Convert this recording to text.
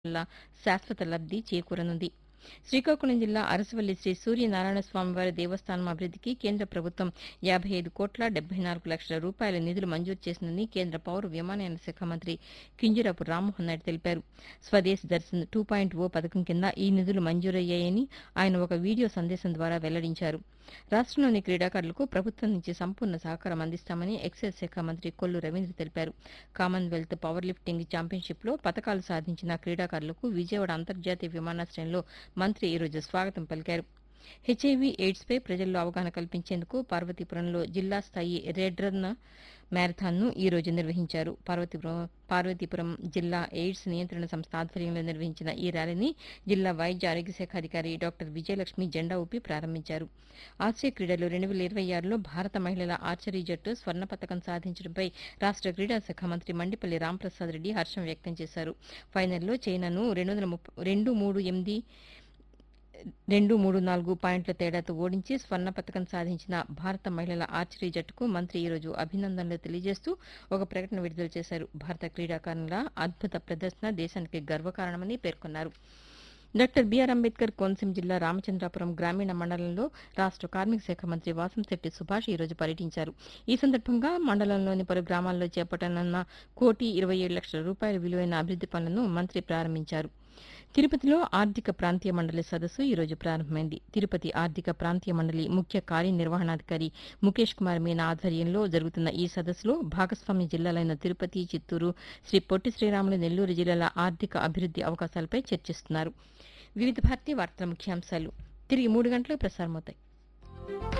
వల్ల శాశ్వత లబ్ది చేకూరనుంది శ్రీకాకుళం జిల్లా అరసవల్లి శ్రీ సూర్యనారాయణ స్వామివారి దేవస్థానం అభివృద్దికి కేంద్ర ప్రభుత్వం యాభై ఐదు కోట్ల డెబ్బై నాలుగు లక్షల రూపాయల నిధులు మంజూరు చేసిందని కేంద్ర పౌర విమానయాన శాఖ మంత్రి కింజరాపు రామ్మోహన్ నాయుడు తెలిపారు Swadesh Darshan two point O పథకం కింద ఈ నిధులు మంజూరయ్యాయని ఆయన ఒక వీడియో సందేశం ద్వారా వెల్లడించారు రాష్ట్రంలోని క్రీడాకారులకు ప్రభుత్వం నుంచి సంపూర్ణ సహకారం అందిస్తామని ఎక్సైజ్ శాఖ మంత్రి కొల్లు రవీంద్ర తెలిపారు కామన్వెల్త్ పవర్ లిఫ్టింగ్ ఛాంపియన్షిప్లో పతకాలు సాధించిన క్రీడాకారులకు విజయవాడ అంతర్జాతీయ విమానాశ్రయంలో మంత్రి ఈరోజు స్వాగతం పలికారు హెచ్ఐవి ఎయిడ్స్పై ప్రజల్లో అవగాహన కల్పించేందుకు పార్వతీపురంలో జిల్లా స్థాయి రెడ్ రన్ మ్యారథాన్ను ఈ రోజు నిర్వహించారు పార్వతీపురం పార్వతీపురం జిల్లా ఎయిడ్స్ నియంత్రణ సంస్థ ఆధ్వర్యంలో నిర్వహించిన ఈ ర్యాలీని జిల్లా వైద్య ఆరోగ్య శాఖ అధికారి డాక్టర్ విజయలక్ష్మి జెండా ఊపి ప్రారంభించారు ఆసియా క్రీడలు రెండు వేల ఇరవై ఆరులో భారత మహిళల ఆర్చరీ జట్టు స్వర్ణ పతకం సాధించడంపై రాష్ట క్రీడా శాఖ మంత్రి మండిపల్లి రాంప్రసాద్ రెడ్డి హర్షం వ్యక్తం చేశారు ఫైనల్లో చైనాను రెండు వందల ముప్ప- రెండు మూడు ఎనిమిది రెండు మూడు నాలుగు పాయింట్ల తేడాతో ఓడించి స్వర్ణ పతకం సాధించిన భారత మహిళల ఆర్చరీ జట్టుకు మంత్రి ఈరోజు అభినందనలు తెలియజేస్తూ ఒక ప్రకటన విడుదల చేశారు భారత క్రీడాకారుల అద్భుత ప్రదర్శన దేశానికి గర్వకారణమని పేర్కొన్నారు డాక్టర్ బిఆర్ అంబేద్కర్ కోనసీమ జిల్లా రామచంద్రాపురం గ్రామీణ మండలంలో రాష్ట్ర కార్మిక శాఖ మంత్రి వాసంశెట్టి సుభాష్ ఈ రోజు పర్యటించారు ఈ సందర్భంగా మండలంలోని పలు గ్రామాల్లో చేపట్టనున్న కోటి ఇరవై ఏడు లక్షల రూపాయల విలువైన అభివృద్ది పనులను మంత్రి ప్రారంభించారు తిరుపతిలో ఆర్థిక ప్రాంతీయ మండలి సదస్సు ఈ రోజు ప్రారంభమైంది తిరుపతి ఆర్థిక ప్రాంతీయ మండలి ముఖ్య కార్యనిర్వహణాధికారి ముఖేష్ కుమార్ మీనా ఆధ్వర్యంలో జరుగుతున్న ఈ సదస్సులో భాగస్వామ్య జిల్లాలైన తిరుపతి చిత్తూరు శ్రీ పొట్టి శ్రీరాములు నెల్లూరు జిల్లాల ఆర్థిక అభివృద్ది అవకాశాలపై చర్చిస్తున్నారు వివిధ భారతీయ వార్తల ముఖ్యాంశాలు తిరిగి మూడు గంటలకు ప్రసారమవుతాయి